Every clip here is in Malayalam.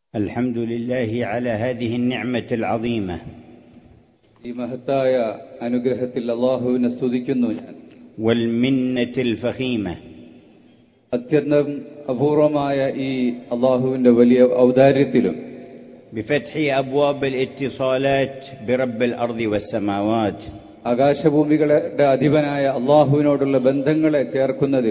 الحمد لله على هذه النعمة العظيمة ഈ മഹത്തായ അനുഗ്രഹത്തിൽ അള്ളാഹുവിനെ സ്തുതിക്കുന്നു ഞാൻ والمنة الفخيمة അത്യന്തം അപൂർവമായ ഈ അള്ളാഹുവിന്റെ വലിയ ഔദാര്യത്തിലും بفتح أبواب الاتصالات برب الأرض والسماوات ആകാശഭൂമികളുടെ അധിപനായ അള്ളാഹുവിനോടുള്ള ബന്ധങ്ങളെ ചേർക്കുന്നതിൽ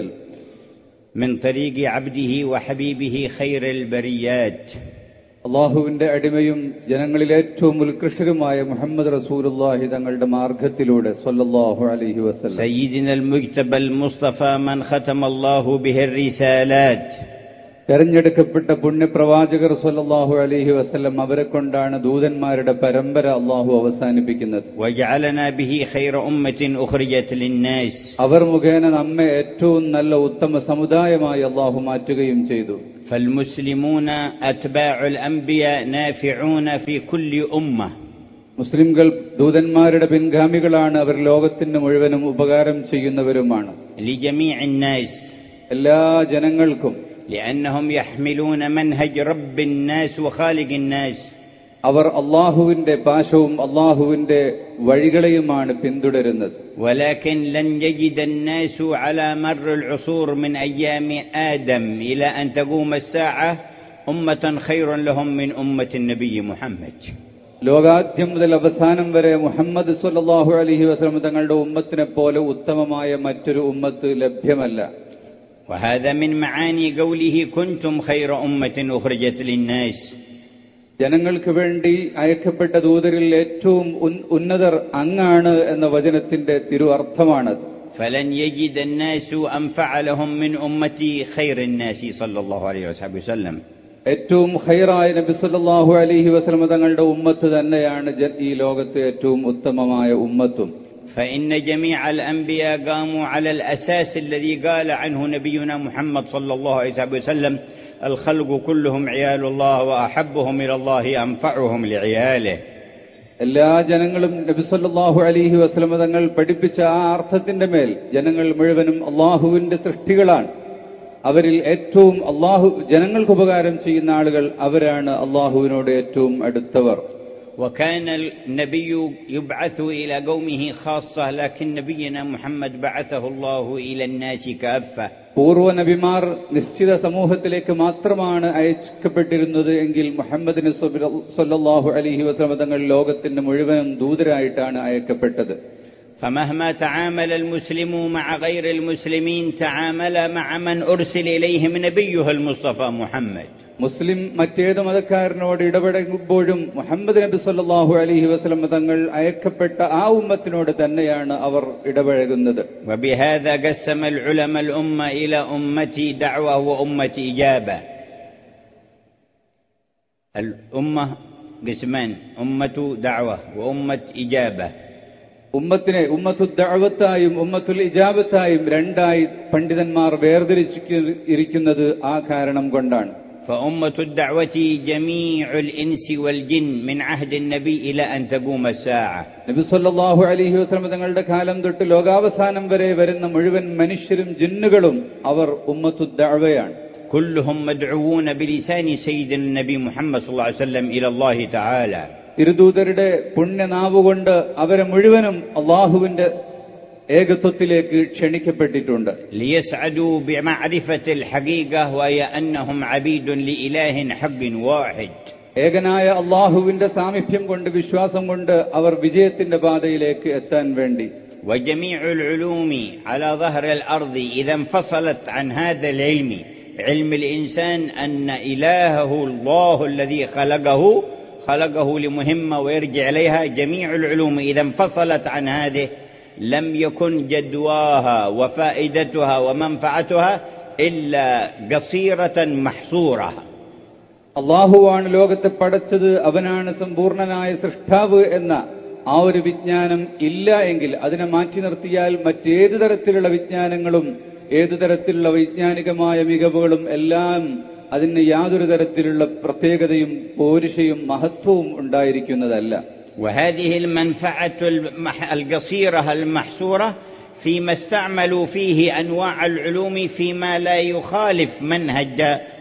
من طريق عبده وحبيبه خير البريات അള്ളാഹുവിന്റെ അടിമയും ജനങ്ങളിൽ ഏറ്റവും ഉത്കൃഷ്ടരുമായ മുഹമ്മദ് റസൂലുള്ളാഹി തങ്ങളുടെ മാർഗത്തിലൂടെ സ്വല്ലല്ലാഹു അലൈഹി വസല്ലം سيدنا المجتبى المصطفى من ختم الله به الرسالات തെരഞ്ഞെടുക്കപ്പെട്ട പുണ്യപ്രവാചകർ സ്വല്ലല്ലാഹു അലൈഹി വസല്ലം അവരെ കൊണ്ടാണ് ദൂതന്മാരുടെ പരമ്പര അള്ളാഹു അവസാനിപ്പിക്കുന്നത് وجعلنا به خير أمة أخرجت للناس അവർ മുഖേന നമ്മെ ഏറ്റവും നല്ല ഉത്തമ സമുദായമായി അള്ളാഹു മാറ്റുകയും ചെയ്തു فالمسلمون أتباع الأنبياء نافعون في كل أمة മുസ്ലിംകൾ ദൂതന്മാരുടെ പിൻഗാമികളാണ് അവർ ലോകത്തിന് മുഴുവനും ഉപകാരം ചെയ്യുന്നവരുമാണ് لجميع الناس എല്ലാ ജനങ്ങൾക്കും لأنهم يحملون منهج رب الناس وخالق الناس അവർ അള്ളാഹുവിന്റെ പാശവും അള്ളാഹുവിന്റെ വഴികളെയുമാണ് പിന്തുടരുന്നത് ولكن لن يجد الناس على مر العصور من أيام آدم إلى أن تقوم الساعة أمة خير لهم من أمة النبي محمد ലോകാദ്യം മുതൽ അവസാനം വരെ മുഹമ്മദ് സ്വല്ലല്ലാഹു അലൈഹി വസല്ലം തങ്ങളുടെ ഉമ്മത്തിനെ പോലെ ഉത്തമമായ മറ്റൊരു ഉമ്മത്ത് ലഭ്യമല്ല وهذا من معاني قوله كنتم خير أمة أخرجت للناس ജനങ്ങൾക്ക് വേണ്ടി അയക്കപ്പെട്ട ദൂതരിൽ ഏറ്റവും ഉൻ- ഉന്നതർ അങ്ങാണ് എന്ന വചനത്തിന്റെ തിരു അർത്ഥമാണത് فلن يجد الناس أنفع لهم من أمتي خير الناس صلى الله عليه وصحبه وسلم ഏറ്റവും ഹൈറായ നബി സല്ലല്ലാഹു അലൈഹി വസല്ലം തങ്ങളുടെ ഉമ്മത്ത് തന്നെയാണ് ജ- ഈ ലോകത്തെ ഏറ്റവും ഉത്തമമായ ഉമ്മത്തും فإن جميع الأنبياء قاموا على الأساس الذي قال عنه نبينا محمد صلى الله عليه وسلم الخلق كلهم عيال الله وأحبهم إلى الله أنفعهم لعياله എല്ലാ ജനങ്ങളും നബി സല്ലല്ലാഹു അലൈഹി വസല്ലം തങ്ങൾ പഠിപ്പിച്ച ആ അർത്ഥത്തിന്റെ മേൽ ജനങ്ങൾ മുഴുവനും അള്ളാഹുവിന്റെ സൃഷ്ടികളാണ് അവരിൽ ഏറ്റവും അള്ളാഹു ജനങ്ങൾക്ക് ഉപകാരം ചെയ്യുന്ന ആളുകൾ അവരാണ് അള്ളാഹുവിനോട് ഏറ്റവും അടുത്തവർ وكان النبي يبعث إلى قومه خاصة لكن نبينا محمد بعثه الله إلى الناس كافة പൂർവ്വ നബിമാർ നിശ്ചിത സമൂഹത്തിലേക്ക് മാത്രമാണ് അയക്കപ്പെട്ടിരുന്നത് എങ്കിൽ മുഹമ്മദിന് സല്ലല്ലാഹു അലൈഹി വസല്ലം തങ്ങൾ ലോകത്തിന്റെ മുഴുവനും ദൂതരായിട്ടാണ് അയക്കപ്പെട്ടത് فمهما تعامل المسلم مع غير المسلمين تعامل مع من أرسل إليهم نبيه المصطفى محمد മുസ്ലിം മറ്റേത് മതക്കാരനോട് ഇടപെടുമ്പോഴും മുഹമ്മദ് നബി സല്ലല്ലാഹു അലൈഹി വസല്ലം തങ്ങൾ അയക്കപ്പെട്ട ആ ഉമ്മത്തിനോട് തന്നെയാണ് അവർ ഇടപഴകുന്നത് وبهذا قسم العلماء الأمة إلى أمة دعوة وأمة إجابة الأمة قسمان أمة دعوة وأمة إجابة ഉമ്മത്തിനെ ഉമ്മത്തു ദഅവത്തായും ഉമ്മത്തുൽ ഇജാബത്തായും രണ്ടായി പണ്ഡിതന്മാർ വേർതിരിച്ചിരിക്കുന്നത് ആ കാരണം കൊണ്ടാണ് فأمة الدعوة جميع الإنس والجن من عهد النبي إلى أن تقوم الساعة നബി സല്ലല്ലാഹു അലൈഹി വസല്ലം തങ്ങളുടെ കാലം തൊട്ട് ലോകാവസാനം വരെ വരുന്ന മുഴുവൻ മനുഷ്യരും ജിന്നുകളും അവർ ഉമ്മത്തു ദഅവയാണ് كلهم مدعوون بلسان سيدنا النبي محمد صلى الله عليه وسلم إلى الله تعالى തിരുദൂതരുടെ പുണ്യനാവുകൊണ്ട് അവരെ മുഴുവനും അള്ളാഹുവിന്റെ ഏകത്വത്തിലേക്ക് ക്ഷണിക്കപ്പെട്ടിട്ടുണ്ട് ليسعدوا بمعرفة الحقيقة وهي أنهم عبيد لإله حق واحد ഏകനായ അള്ളാഹുവിന്റെ സാമീപ്യം കൊണ്ട് വിശ്വാസം കൊണ്ട് അവർ വിജയത്തിന്റെ പാതയിലേക്ക് എത്താൻ വേണ്ടി وجميع العلوم على ظهر الأرض إذا انفصلت عن هذا العلم علم الإنسان أن إلهه الله الذي خلقه خلقه لمهمة ويرجع إليها جميع العلوم إذا انفصلت عن هذه لم يكن جدواها وفائدتها ومنفعتها إلا قصيرة محصورة അള്ളാഹുവാണ് ലോകത്തെ പടച്ചത് അവനാണ് സമ്പൂർണനായ സൃഷ്ടാവ് എന്ന ആ ഒരു വിജ്ഞാനം ഇല്ല എങ്കിൽ അതിനെ മാറ്റി നിർത്തിയാൽ മറ്റേത് തരത്തിലുള്ള വിജ്ഞാനങ്ങളും ഏതു തരത്തിലുള്ള വൈജ്ഞാനികമായ മികവുകളും എല്ലാം അതിന് യാതൊരു തരത്തിലുള്ള പ്രത്യേകതയും പോരുഷയും മഹത്വവും ഉണ്ടായിരിക്കുന്നതല്ല وهذه المنفعة المح- القصيرة المحصورة فيما استعملوا فيه أنواع العلوم فيما لا يخالف منهج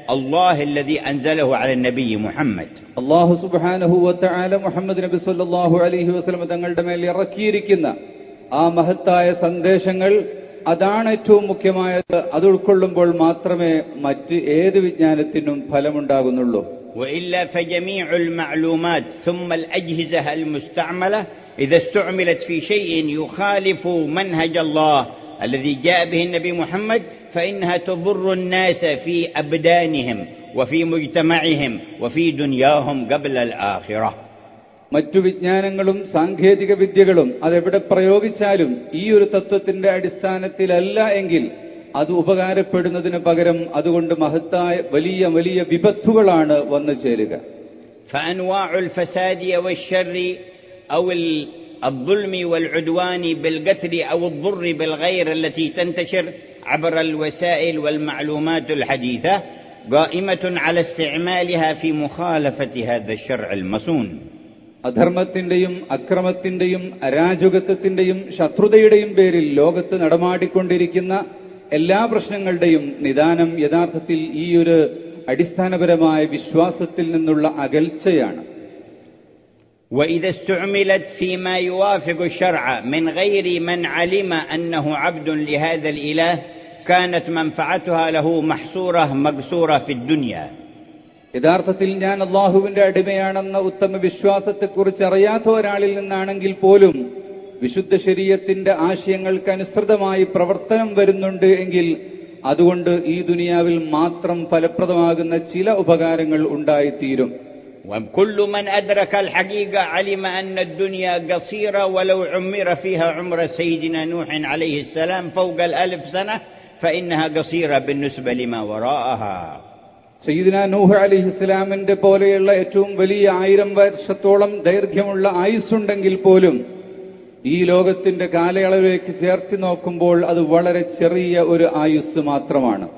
الله الذي أنزله على النبي محمد അള്ളാഹു സുബാനഹുവല മുഹമ്മദ് നബി സല്ലാഹു അലഹി വസ്ലം തങ്ങളുടെ മേൽ ഇറക്കിയിരിക്കുന്ന ആ മഹത്തായ സന്ദേശങ്ങൾ അതാണ് ഏറ്റവും മുഖ്യമായത് അത് ഉൾക്കൊള്ളുമ്പോൾ മാത്രമേ മറ്റ് ഏത് വിജ്ഞാനത്തിനും ഫലമുണ്ടാകുന്നുള്ളൂ وإلا فجميع المعلومات ثم الأجهزة المستعملة إذا استعملت في شيء يخالف منهج الله الذي جاء به النبي محمد فإنها تضر الناس في أبدانهم وفي مجتمعهم وفي دنياهم قبل الآخرة മറ്റു വിജ്ഞാനങ്ങളും സാങ്കേതിക വിദ്യകളും അതെവിടെ പ്രയോഗിച്ചാലും ഈ ഒരു തത്വത്തിന്റെ അടിസ്ഥാനത്തിലല്ല എങ്കിൽ അത് ഉപകാരപ്പെടുന്നതിന് പകരം അതുകൊണ്ട് മഹത്തായ വലിയ വലിയ വിപത്തുകളാണ് വന്നു ചേരുക فأنواع الفساد والشر أو ال- الظلم والعدوان بالقتل أو الضر بالغير التي تنتشر عبر الوسائل والمعلومات الحديثة قائمة على استعمالها في مخالفة هذا الشرع المصون അധർമ്മത്തിന്റെയും അക്രമത്തിന്റെയും അരാജകത്വത്തിന്റെയും ശത്രുതയുടെയും പേരിൽ ലോകത്ത് നടമാടിക്കൊണ്ടിരിക്കുന്ന എല്ലാ പ്രശ്നങ്ങളുടെയും നിദാനം യഥാർത്ഥത്തിൽ ഈ ഒരു അടിസ്ഥാനപരമായ വിശ്വാസത്തിൽ നിന്നുള്ള അകൽച്ചയാണ് وإذا استعملت فيما يوافق الشرع من غير من علم أنه عبد لهذا الإله كانت منفعتها له محصورة مقصورة في الدنيا യഥാർത്ഥത്തിൽ ഞാൻ അള്ളാഹുവിന്റെ അടിമയാണെന്ന ഉത്തമ വിശ്വാസത്തെക്കുറിച്ച് അറിയാത്ത ഒരാളിൽ നിന്നാണെങ്കിൽ പോലും വിശുദ്ധ ശരീരത്തിന്റെ ആശയങ്ങൾക്ക് അനുസൃതമായി പ്രവർത്തനം വരുന്നുണ്ട് എങ്കിൽ അതുകൊണ്ട് ഈ ദുനിയാവിൽ മാത്രം ഫലപ്രദമാകുന്ന ചില ഉപകാരങ്ങൾ ഉണ്ടായിത്തീരും وكل من أدرك الحقيقة علم أن الدنيا قصيرة ولو عمر فيها عمر سيدنا نوح عليه السلام فوق الألف سنة فإنها قصيرة بالنسبة لما وراءها സയ്യിദിന നൂഹ് അലിഹി ഇസ്ലാമിന്റെ പോലെയുള്ള ഏറ്റവും വലിയ ആയിരം വർഷത്തോളം ദൈർഘ്യമുള്ള ആയുസ്സുണ്ടെങ്കിൽ പോലും ഈ ലോകത്തിന്റെ കാലയളവിലേക്ക് ചേർത്ത് നോക്കുമ്പോൾ അത് വളരെ ചെറിയ ഒരു ആയുസ് മാത്രമാണ്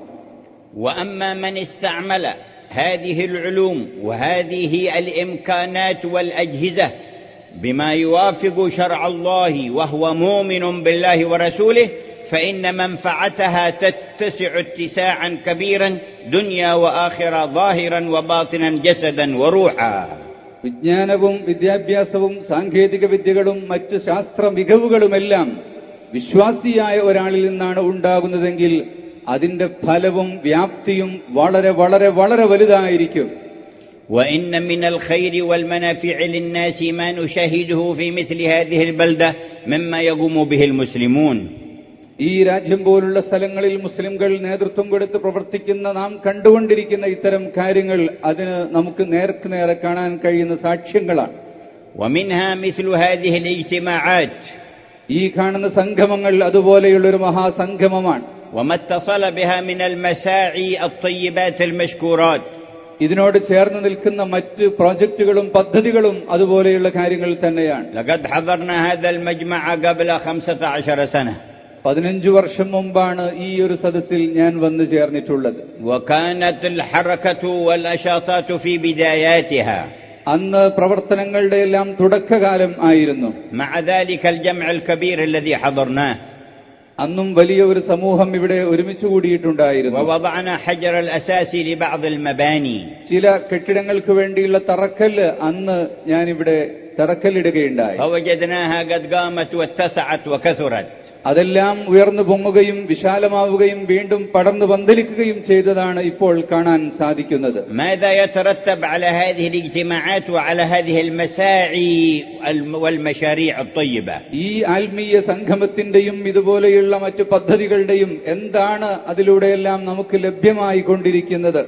واما من استعمل هذه العلوم وهذه الامكانات والاجهزه بما يوافق شرع الله وهو مؤمن بالله ورسوله فان منفعتها تتسع اتساعا كبيرا دنيا واخره ظاهرا وباطنا جسدا وروحا വിജ്ഞാനവും വിദ്യാഭ്യാസവും സാങ്കേതിക വിദ്യകളും മറ്റ് ശാസ്ത്ര മികവുകളുമെല്ലാം വിശ്വാസിയായ ഒരാളിൽ നിന്നാണ് ഉണ്ടാകുന്നതെങ്കിൽ അതിന്റെ ഫലവും വ്യാപ്തിയും വളരെ വളരെ വളരെ വലുതായിരിക്കും وان من الخير والمنافع للناس ما نشاهده في مثل هذه البلده مما يقوم به المسلمون ഈ രാജ്യം പോലുള്ള സ്ഥലങ്ങളിൽ മുസ്ലിംകൾ നേതൃത്വം കൊടുത്ത് പ്രവർത്തിക്കുന്ന നാം കണ്ടുകൊണ്ടിരിക്കുന്ന ഇത്തരം കാര്യങ്ങൾ അതിന് നമുക്ക് നേർക്ക് നേരെ കാണാൻ കഴിയുന്ന സാക്ഷ്യങ്ങളാണ് ومنها مثل هذه الاجتماعات ഈ കാണുന്ന സംഗമങ്ങൾ അതുപോലെയുള്ള ഒരു മഹാസംഗമമാണ് وما اتصل بها من المساعي الطيبات المشكورات ഇതിനോട് ചേർന്ന് നിൽക്കുന്ന മറ്റ് പ്രോജക്റ്റുകളും പദ്ധതികളും അതുപോലെയുള്ള കാര്യങ്ങൾ തന്നെയാണ് لقد حضرنا هذا المجمع قبل خمسة عشر سنة പതിനഞ്ചു വർഷം മുമ്പാണ് ഈ ഒരു സദസ്സിൽ ഞാൻ വന്നു ചേർന്നിട്ടുള്ളത് وكانت الحركة والنشاطات في بداياتها അന്ന് പ്രവർത്തനങ്ങളുടെ എല്ലാം തുടക്കകാലം ആയിരുന്നു مع ذلك الجمع الكبير الذي حضرناه അന്നും വലിയ ഒരു സമൂഹം ഇവിടെ ഒരുമിച്ച് കൂടിയിട്ടുണ്ടായിരുന്നു ووضعنا حجر الأساس لبعض المباني ചില കെട്ടിടങ്ങൾക്ക് വേണ്ടിയുള്ള തറക്കല്ല് അന്ന് ഞാനിവിടെ തറക്കല്ലിടുകയുണ്ടായി فوجدناها قد قامت واتسعت وكثرت അതെല്ലാം ഉയർന്നു പൊങ്ങുകയും വിശാലമാവുകയും വീണ്ടും പടർന്നു പന്തലിക്കുകയും ചെയ്തതാണ് ഇപ്പോൾ കാണാൻ സാധിക്കുന്നത് ماذا يترتب على هذه الاجتماعات وعلى هذه المساعي والمشاريع الطيبة ഈ ആത്മീയ സംഗമത്തിന്റെയും ഇതുപോലെയുള്ള മറ്റു പദ്ധതികളുടെയും എന്താണ് അതിലൂടെയെല്ലാം നമുക്ക് ലഭ്യമായി കൊണ്ടിരിക്കുന്നത്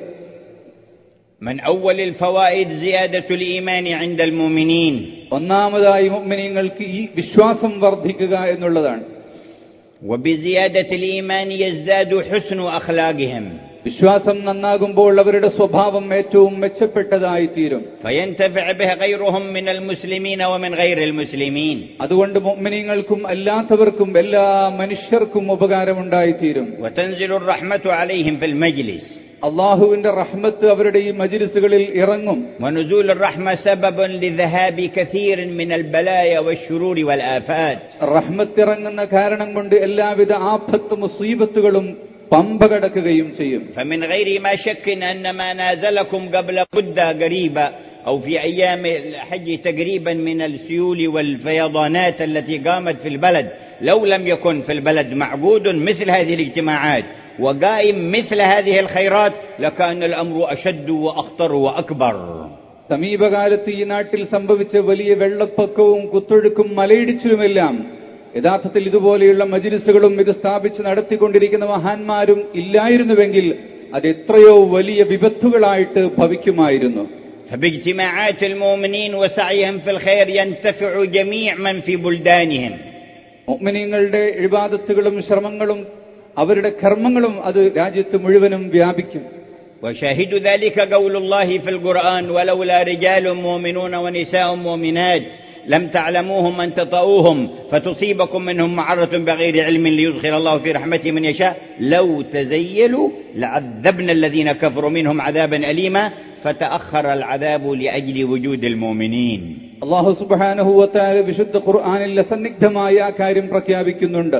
من أول الفوائد زيادة الإيمان عند المؤمنين ഒന്നാമതായി മുഅ്മിനീങ്ങൾക്ക് ഈ വിശ്വാസം വർദ്ധിക്കുക എന്നുള്ളതാണ് وبزيادة الإيمان يزداد حسن أخلاقهم വിശ്വാസം നന്നാകുമ്പോൾ അവരുടെ സ്വഭാവം ഏറ്റവും മെച്ചപ്പെട്ടതായി തീരും فينتفع به غيرهم من المسلمين ومن غير المسلمين അതുകൊണ്ട് മുഅ്മിനീങ്ങൾക്കും അല്ലാത്തവർക്കും എല്ലാ മനുഷ്യർക്കും ഉപകാരമുണ്ടായിത്തീരും وتنزل الرحمة عليهم في المجلس അള്ളാഹുവിന്റെ റഹ്മത്ത് അവരുടെ ഈ മജിലിസുകളിൽ ഇറങ്ങും ونزول الرحمة سبب لذهاب كثير من البلايا والشرور والآفات റഹ്മത്ത് ഇറങ്ങുന്ന കാരണം കൊണ്ട് എല്ലാവിധ ആപത്ത് മുസീബത്തുകളും പമ്പ കടക്കുകയും ചെയ്യും فمن غير ما شك أن ما نازلكم قبل مدة قريبة أو في أيام الحج تقريبا من السيول والفيضانات التي قامت في البلد لو لم يكن في البلد معبود مثل هذه الاجتماعات وقائم مثل هذه الخيرات لكان الأمر أشد وأخطر وأكبر സമീപകാലത്ത് ഈ നാട്ടിൽ സംഭവിച്ച വലിയ വെള്ളപ്പൊക്കവും കുത്തൊഴുക്കും മലയിടിച്ചിലുമെല്ലാം യഥാർത്ഥത്തിൽ ഇതുപോലെയുള്ള മജിലിസുകളും ഇത് സ്ഥാപിച്ച് നടത്തിക്കൊണ്ടിരിക്കുന്ന മഹാന്മാരും ഇല്ലായിരുന്നുവെങ്കിൽ അത് എത്രയോ വലിയ വിപത്തുകളായിട്ട് ഭവിക്കുമായിരുന്നു فباجتماعات المؤمنين وسعيهم في الخير ينتفع جميع من في بلدانهم മുഅ്മിനീങ്ങളുടെ ഇബാദത്തുകളും ശ്രമങ്ങളും അവരുടെ കർമ്മങ്ങളും അത് രാജ്യത്ത് മുഴുവനും വ്യാപിക്കും وشاهد ذلك قول الله في القرآن ولولا رجال مؤمنون ونساء مؤمنات لم تعلموهم أن تطؤوهم فتصيبكم منهم معرة بغير علم ليدخل الله في رحمته من يشاء لو تزيلوا لعذبنا الذين كفروا منهم عذابا أليما فتأخر العذاب لأجل وجود المؤمنين അള്ളാഹു സുബാനഹുവത്തായ വിശുദ്ധ ഖുർആാനിൽ അസന്നിഗ്ധമായ ആ കാര്യം പ്രഖ്യാപിക്കുന്നുണ്ട്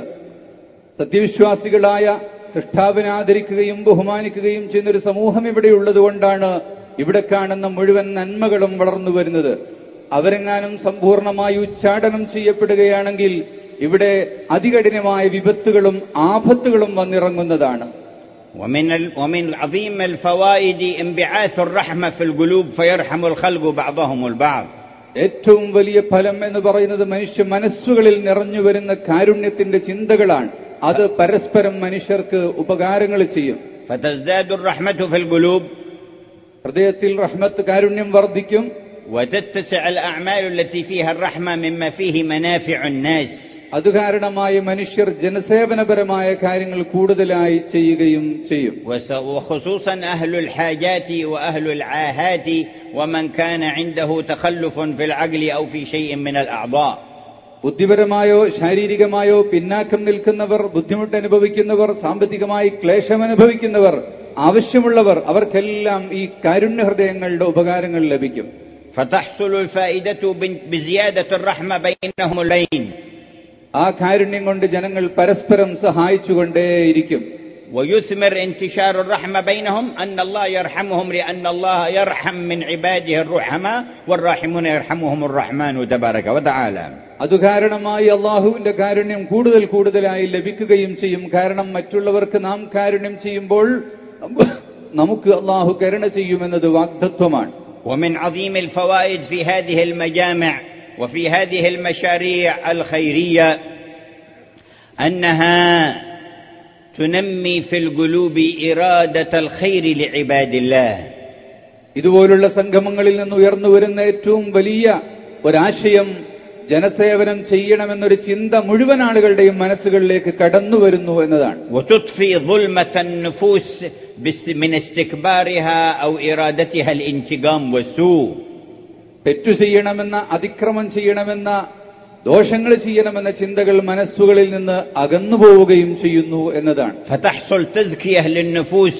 സത്യവിശ്വാസികളായ സൃഷ്ടാവിനെ ആദരിക്കുകയും ബഹുമാനിക്കുകയും ചെയ്യുന്ന ഒരു സമൂഹം ഇവിടെ ഉള്ളതുകൊണ്ടാണ് ഇവിടെ കാണുന്ന മുഴുവൻ നന്മകളും വളർന്നു വരുന്നത് അവരെങ്ങാനും സമ്പൂർണമായി ഉച്ചാടനം ചെയ്യപ്പെടുകയാണെങ്കിൽ ഇവിടെ അതികഠിനമായ വിപത്തുകളും ആപത്തുകളും വന്നിറങ്ങുന്നതാണ് ومن ال... ومن عظيم الفوائد انبعاث الرحمة في القلوب فيرحم الخلق بعضهم البعض ഏറ്റവും വലിയ ഫലം എന്ന് പറയുന്നത് മനുഷ്യ മനസ്സുകളിൽ നിറഞ്ഞു വരുന്ന കാരുണ്യത്തിന്റെ ചിന്തകളാണ് അത് പരസ്പരം മനുഷ്യർക്ക് ഉപകാരങ്ങൾ ചെയ്യും فتزداد الرحمة في القلوب ഹൃദയത്തിൽ റഹ്മത്ത് കാരുണ്യം വർദ്ധിക്കും وتتسع الأعمال التي فيها الرحمة مما فيه منافع الناس അത് കാരണമായി മനുഷ്യർ ജനസേവനപരമായ കാര്യങ്ങൾ കൂടുതലായി ചെയ്യുകയും ചെയ്യും وس- وخصوصا أهل الحاجات وأهل العاهات ومن كان عنده تخلف في العقل أو في شيء من الأعضاء ബുദ്ധിപരമായോ ശാരീരികമായോ പിന്നാക്കം നിൽക്കുന്നവർ ബുദ്ധിമുട്ട് അനുഭവിക്കുന്നവർ സാമ്പത്തികമായി ക്ലേശം അനുഭവിക്കുന്നവർ ആവശ്യമുള്ളവർ അവർക്കെല്ലാം ഈ കാരുണ്യ ഹൃദയങ്ങളുടെ ഉപകാരങ്ങൾ ലഭിക്കും فتحصل الفائدة بن- بزيادة الرحمة بينهم البين ആ കാരുണ്യം കൊണ്ട് ജനങ്ങൾ പരസ്പരം സഹായിച്ചുകൊണ്ടേയിരിക്കും ويثمر انتشار الرحمة بينهم أن الله يرحمهم لأن الله يرحم من عباده الرحماء والراحمون يرحمهم الرحمن تبارك وتعالى അതുകാരണമായി അള്ളാഹുവിന്റെ കാരുണ്യം കൂടുതൽ കൂടുതലായി ലഭിക്കുകയും ചെയ്യും കാരണം മറ്റുള്ളവർക്ക് നാം കാരുണ്യം ചെയ്യുമ്പോൾ നമുക്ക് അള്ളാഹു കരുണ ചെയ്യുമെന്നത് വാഗ്ദത്വമാണ് ومن عظيم الفوائد في هذه المجامع وفي هذه المشاريع الخيرية أنها تنمي في القلوب إرادة الخير لعباد الله ഇതുപോലുള്ള സംഗമങ്ങളിൽ നിന്ന് ഉയർന്നു വരുന്ന ഏറ്റവും വലിയ ഒരാശയം ജനസേവനം ചെയ്യണമെന്നൊരു ചിന്ത മുഴുവൻ ആളുകളുടെയും മനസ്സുകളിലേക്ക് കടന്നു വരുന്നു എന്നതാണ് وتطفي ظلمة النفوس بس- من استكبارها أو إرادتها الانتقام والسوء തെറ്റു ചെയ്യണമെന്ന അതിക്രമം ചെയ്യണമെന്ന ദോഷങ്ങൾ ചെയ്യണമെന്ന ചിന്തകൾ മനസ്സുകളിൽ നിന്ന് അകന്നു പോവുകയും ചെയ്യുന്നു എന്നതാണ് فتحصل تزكية للنفوس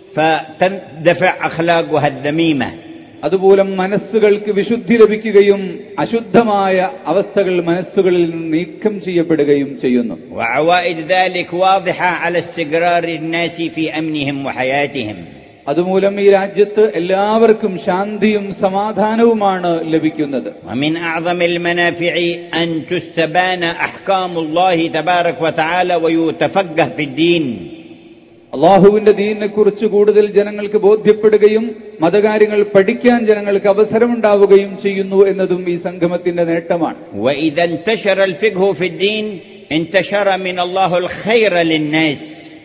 فتندفع أخلاقها الذميمة അതുമൂലം മനസ്സുകൾക്ക് വിശുദ്ധി ലഭിക്കുകയും അശുദ്ധമായ അവസ്ഥകൾ മനസ്സുകളിൽ നിന്ന് നീക്കം ചെയ്യപ്പെടുകയും ചെയ്യുന്നു وعوائد ذلك واضحة على استقرار الناس في أمنهم وحياتهم അതുമൂലം ഈ രാജ്യത്ത് എല്ലാവർക്കും ശാന്തിയും സമാധാനവുമാണ് ലഭിക്കുന്നത് ومن أعظم المنافع أن تستبان أحكام الله تبارك وتعالى ويتفقه في الدين അള്ളാഹുവിന്റെ ദീനിനെ കുറിച്ച് കൂടുതൽ ജനങ്ങൾക്ക് ബോധ്യപ്പെടുകയും മതകാര്യങ്ങൾ പഠിക്കാൻ ജനങ്ങൾക്ക് അവസരമുണ്ടാവുകയും ചെയ്യുന്നു എന്നതും ഈ സംഗമത്തിന്റെ നേട്ടമാണ് وإذا انتشر الفقه في الدين انتشر من الله الخير للناس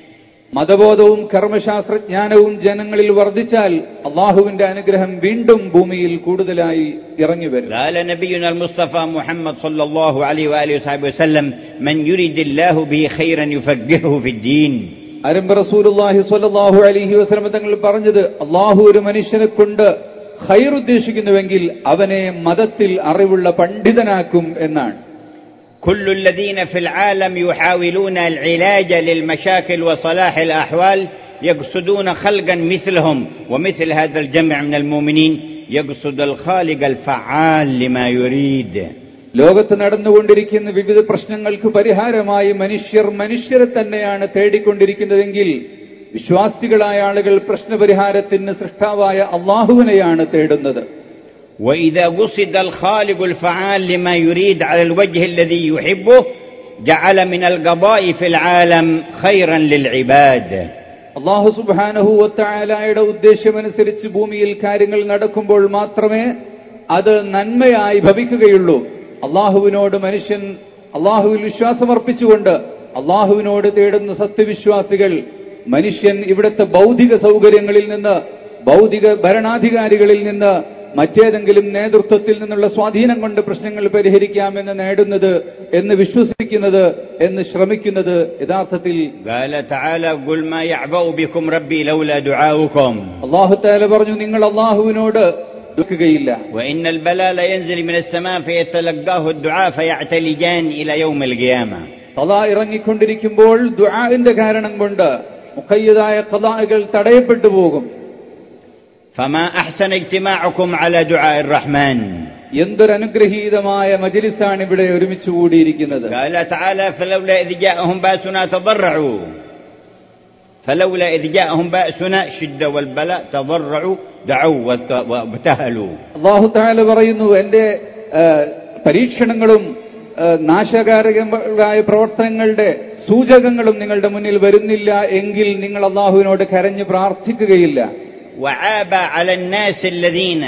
മതബോധവും കർമ്മശാസ്ത്രജ്ഞാനവും ജനങ്ങളിൽ വർദ്ധിച്ചാൽ അള്ളാഹുവിന്റെ അനുഗ്രഹം വീണ്ടും ഭൂമിയിൽ കൂടുതലായി ഇറങ്ങി വരും قال نبينا المصطفى محمد صلى الله عليه وآله وصحبه وسلم من يريد الله به خيرا يفقهه في الدين അരമ്പ റസൂലുള്ളാഹി സ്വല്ലല്ലാഹു അലൈഹി വസല്ലം തങ്ങൾ പറഞ്ഞത് അള്ളാഹു ഒരു മനുഷ്യനെ കൊണ്ട് ഖൈർ ഉദ്ദേശിക്കുന്നുവെങ്കിൽ അവനെ മതത്തിൽ അറിവുള്ള പണ്ഡിതനാക്കും എന്നാണ് كل الذين في العالم يحاولون العلاج للمشاكل وصلاح الأحوال يقصدون خلقا مثلهم ومثل هذا الجمع من المؤمنين يقصد الخالق الفعال لما يريد ലോകത്ത് നടന്നുകൊണ്ടിരിക്കുന്ന വിവിധ പ്രശ്നങ്ങൾക്ക് പരിഹാരമായി മനുഷ്യർ മനുഷ്യരെ തന്നെയാണ് തേടിക്കൊണ്ടിരിക്കുന്നതെങ്കിൽ വിശ്വാസികളായ ആളുകൾ പ്രശ്നപരിഹാരത്തിന് സൃഷ്ടാവായ അള്ളാഹുവിനെയാണ് തേടുന്നത് وإذا قصد الخالق الفعال لما يريد على الوجه الذي يحبه جعل من القضاء في العالم خيرا للعباد അള്ളാഹു സുബാനഹുവത്തായാലയുടെ ഉദ്ദേശമനുസരിച്ച് ഭൂമിയിൽ കാര്യങ്ങൾ നടക്കുമ്പോൾ മാത്രമേ അത് നന്മയായി ഭവിക്കുകയുള്ളൂ അള്ളാഹുവിനോട് മനുഷ്യൻ അള്ളാഹുവിൽ വിശ്വാസമർപ്പിച്ചുകൊണ്ട് അള്ളാഹുവിനോട് തേടുന്ന സത്യവിശ്വാസികൾ മനുഷ്യൻ ഇവിടുത്തെ ഭൗതിക സൗകര്യങ്ങളിൽ നിന്ന് ഭൗതിക ഭരണാധികാരികളിൽ നിന്ന് മറ്റേതെങ്കിലും നേതൃത്വത്തിൽ നിന്നുള്ള സ്വാധീനം കൊണ്ട് പ്രശ്നങ്ങൾ പരിഹരിക്കാമെന്ന് നേടുന്നത് എന്ന് വിശ്വസിക്കുന്നത് എന്ന് ശ്രമിക്കുന്നത് യഥാർത്ഥത്തിൽ قال تعالى قل ما يعبأ بكم ربي لولا دعاؤكم അള്ളാഹു താല പറഞ്ഞു നിങ്ങൾ അള്ളാഹുവിനോട് ദുഃഖിക്കുകയില്ല وإن البلاء لا ينزل من السماء فيتلقاه الدعاء فيعتلجان إلى يوم القيامة കഥ ഇറങ്ങിക്കൊണ്ടിരിക്കുമ്പോൾ ദുആന്റെ കാരണം കൊണ്ട് മുഖയ്യതായ കഥാകൾ തടയപ്പെട്ടു പോകും فما أحسن اجتماعكم على دعاء الرحمن എന്തൊരനുഗ്രഹീതമായ മജിലിസാണ് ഇവിടെ ഒരുമിച്ച് കൂടിയിരിക്കുന്നത് قال تعالى فلولا إذ جاءهم بأسنا تضرعوا فلولا إذ جاءهم بأسنا شد والبلاء تضرعوا دعوا وت- وابتهلوا അള്ളാഹു താല പറയുന്നു എന്റെ ആ, പരീക്ഷണങ്ങളും ആ, നാശകാരകമായ പ്രവർത്തനങ്ങളുടെ സൂചകങ്ങളും നിങ്ങളുടെ മുന്നിൽ വരുന്നില്ല എങ്കിൽ നിങ്ങൾ അള്ളാഹുവിനോട് കരഞ്ഞ് പ്രാർത്ഥിക്കുകയില്ല وعاب على الناس الذين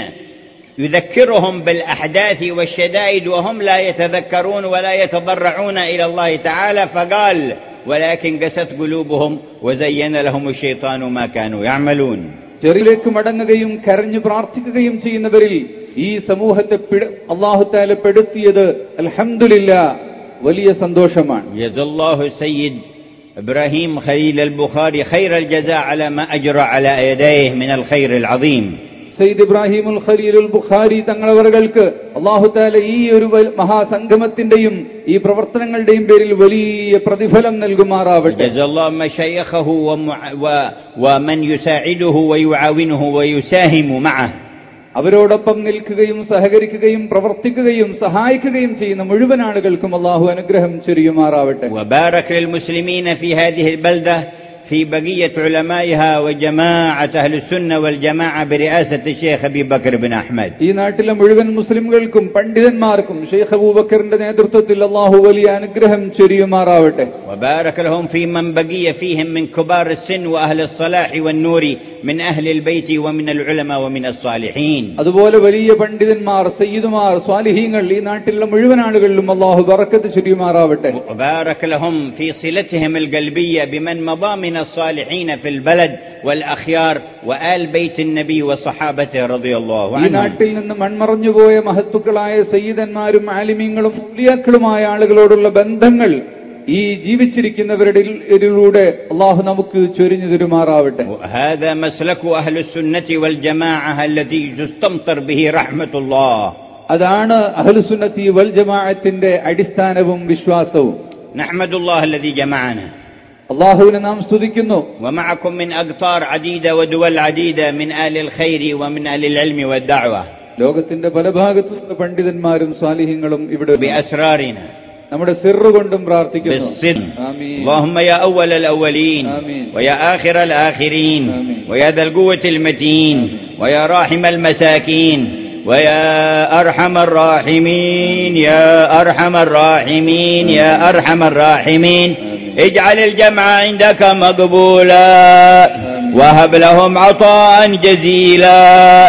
يذكرهم بالأحداث والشدائد وهم لا يتذكرون ولا يتضرعون إلى الله تعالى فقال ولكن قست قلوبهم وزين لهم الشيطان ما كانوا يعملون ചെറിയിലേക്ക് മടങ്ങുകയും കരഞ്ഞു പ്രാർത്ഥിക്കുകയും ചെയ്യുന്നവരിൽ ഈ സമൂഹത്തെ പിട- അള്ളാഹു താല പെടുത്തിയത് അൽഹംദുലില്ല വലിയ സന്തോഷമാണ് جزا الله السيد إبراهيم خليل البخاري خير الجزاء على ما أجرى على يديه من الخير العظيم സയ്യിദ് ഇബ്രാഹിമുൽ ഖലീലുൽ ബുഖാരി തങ്ങളവറുകൾക്ക് അള്ളാഹു താല ഈ ഒരു വൽ- മഹാസംഗമത്തിന്റെയും ഈ പ്രവർത്തനങ്ങളുടെയും പേരിൽ വലിയ പ്രതിഫലം നൽകുമാറാവട്ടെ جزا الله مشايخه ومع- و- ومن يساعده ويعاونه ويساهم معه അവരോടൊപ്പം നിൽക്കുകയും സഹകരിക്കുകയും പ്രവർത്തിക്കുകയും സഹായിക്കുകയും ചെയ്യുന്ന മുഴുവൻ ആളുകൾക്കും അള്ളാഹു അനുഗ്രഹം ചൊരിയുമാറാവട്ടെ وبارك للمسلمين في هذه البلدة في بقية علمائها وجماعة أهل السنة والجماعة برئاسة الشيخ أبي بكر بن أحمد ഈ നാട്ടിലെ മുഴുവൻ മുസ്ലിംകൾക്കും പണ്ഡിതന്മാർക്കും ഷെയ്ഖ് അബൂബക്കറിന്റെ നേതൃത്വത്തിൽ അള്ളാഹു വലിയ അനുഗ്രഹം ചൊരിയുമാറാവട്ടെ وبارك لهم في من بقي فيهم من كبار السن وأهل الصلاح والنور من أهل البيت ومن العلماء ومن الصالحين അതുപോലെ വലിയ പണ്ഡിതന്മാർ സയ്യിദുമാർ സ്വാലിഹീങ്ങൾ ഈ നാട്ടിലുള്ള മുഴുവൻ ആളുകളിലും അള്ളാഹു ബറക്കത്ത് ചൊരിയുമാറാവട്ടെ وبارك لهم في صلتهم القلبية بمن مضى من الصالحين في البلد والأخيار وآل بيت النبي وصحابته رضي الله ഈ عنهم നാട്ടിൽ നിന്ന് മൺമറഞ്ഞുപോയ മഹത്തുക്കളായ സയ്യിദന്മാരും ആലിമീങ്ങളും ഔലിയാക്കളുമായ ആളുകളോടുള്ള ബന്ധങ്ങൾ ഈ ജീവിച്ചിരിക്കുന്നവരിലൂടെ അള്ളാഹു നമുക്ക് ചൊരിഞ്ഞു തരുമാറാവട്ടെ هذا مسلك أهل السنة والجماعة التي تستمطر به رحمة الله അതാണ് അഹ്ലുസുന്നത്തി വൽ ജമാഅത്തിന്റെ അടിസ്ഥാനവും വിശ്വാസവും نحمد الله الذي جمعنا അള്ളാഹുവിനെ നാം സ്തുതിക്കുന്നു ومعكم من أقطار عديدة ودول عديدة من آل الخير ومن آل العلم والدعوة ലോകത്തിന്റെ പല ഭാഗത്തുനിന്ന് പണ്ഡിതന്മാരും സ്വാലിഹ്യങ്ങളും ഇവിടെ بأسرارنا നമ്മുടെ സിറ് കൊണ്ടും പ്രാർത്ഥിക്കുന്നു بالصدق ആമീൻ اللهم يا أول الأولين آمين. ويا آخر الآخرين آمين. ويا ذا القوة المتين ويا راحم المساكين ويا أرحم الراحمين يا أرحم الراحمين يا أرحم الراحمين اجعل الجمع عندك مقبولا وهب لهم عطاء جزيلا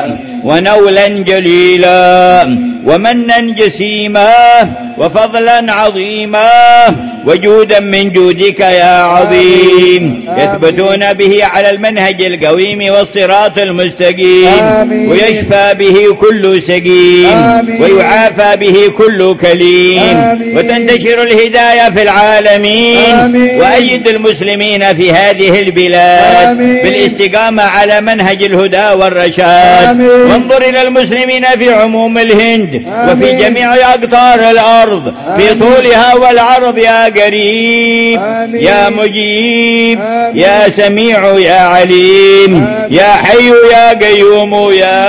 ونولا جليلا ومنا جسيما وفضلا عظيما وجودا من جودك يا عظيم يثبتون به على المنهج القويم والصراط المستقيم آمين. ويشفى به كل سقيم آمين. ويعافى به كل كليم آمين. وتنتشر الهداية في العالمين آمين. وأيد المسلمين في هذه البلاد آمين. بالاستقامة على منهج الهدى والرشاد آمين. وانظر إلى المسلمين في عموم الهند وفي آمين. جميع أقطار الأرض في آمين. طولها والعرض يا قريب آمين. يا مجيب آمين. يا سميع يا عليم آمين. يا حي يا قيوم يا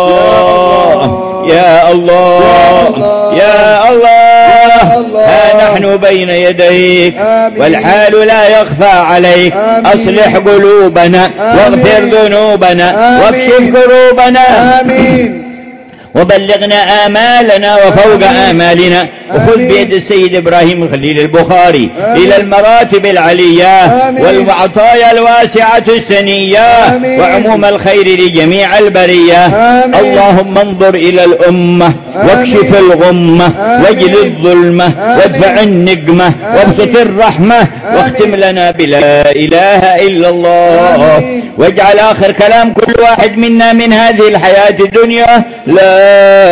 الله يا يا الله يا الله. يا الله يا الله. ها نحن ونحن بين يديك آمين. والحال لا يخفى عليك آمين. أصلح قلوبنا آمين. واغفر ذنوبنا آمين. واكشف كروبنا آمين وبلغنا آمالنا وفوق آمين. آمالنا وخذ آمين. بيد السيد إبراهيم خليل البخاري آمين. إلى المراتب العلية آمين. والعطايا الواسعة السنية آمين. وعموم الخير لجميع البرية آمين. اللهم انظر إلى الأمة واكشف الغمة آمين. واجل الظلمة آمين. وادفع النقمة وابسط الرحمة واختم لنا بلا إله إلا الله آمين. واجعل آخر كلام كل واحد منا من هذه الحياة الدنيا لا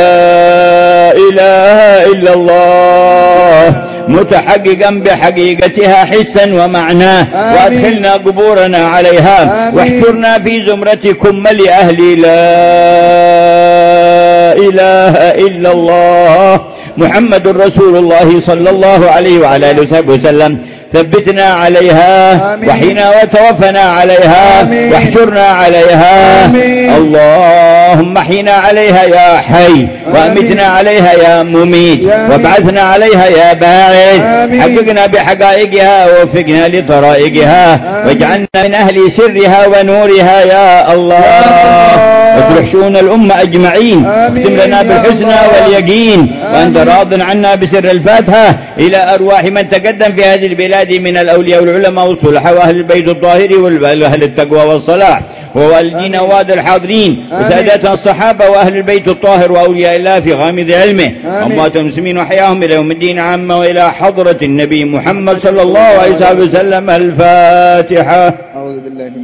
إله إلا الله متحققا بحقيقتها حسا ومعناه آمين. وأدخلنا قبورنا عليها آمين. واحشرنا في زمرتكم لأهل لا إله إلا الله محمد رسول الله صلى الله عليه وعلى آله وصحبه وسلم ثبتنا عليها آمين. وحينا وتوفنا عليها آمين. واحشرنا عليها آمين. اللهم احينا عليها يا حي وامتنا عليها يا مميت آمين. وابعثنا عليها يا باعث آمين. حققنا بحقائقها ووفقنا لطرائقها آمين. واجعلنا من اهل سرها ونورها يا الله الله. واصلح شؤون الامه اجمعين آمين اختم لنا يا بالحسنى الله. واليقين وانت آمين. راض عنا بسر الفاتحه الى ارواح من تقدم في هذه البلاد من الاولياء والعلماء والصلحاء واهل البيت الطاهر واهل التقوى والصلاح ووالدينا ووالد الحاضرين آمين. وسادتنا الصحابه واهل البيت الطاهر واولياء الله في غامض علمه آمين. اموات المسلمين وحياهم الى يوم الدين عامه والى حضره النبي محمد صلى الله عليه وسلم الفاتحه أعوذ بالله من